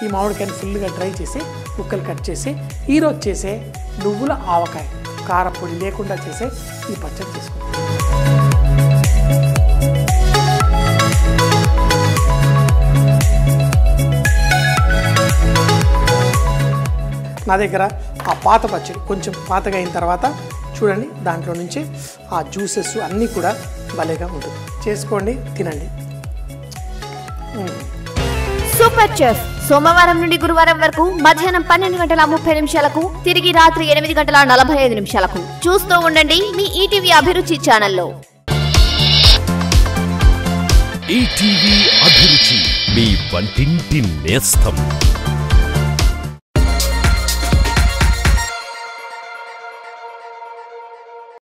ఈ మామిడికాయని ఫుల్గా డ్రై చేసి ముక్కలు కట్ చేసి ఈరోజు చేసే నువ్వుల ఆవకాయ కారపొడి లేకుండా చేసే ఈ పచ్చడి చేసుకుంటాం నా దగ్గర ఆ పాత పచ్చడి కొంచెం పాతగా అయిన తర్వాత చూడండి దాంట్లో నుంచి ఆ జ్యూసెస్ అన్నీ కూడా భలేగా ఉంటుంది చేసుకోండి తినండి సూపర్ చెఫ్ సోమవారం నుండి గురువారం వరకు మధ్యాహ్నం పన్నెండు గంటల ముప్పై నిమిషాలకు తిరిగి రాత్రి ఎనిమిది గంటల నలభై ఐదు నిమిషాలకు చూస్తూ ఉండండి మీ ఈటీవీ అభిరుచి ఛానల్లో ఈటీవీ అభిరుచి మీ వంటింటి నేస్తం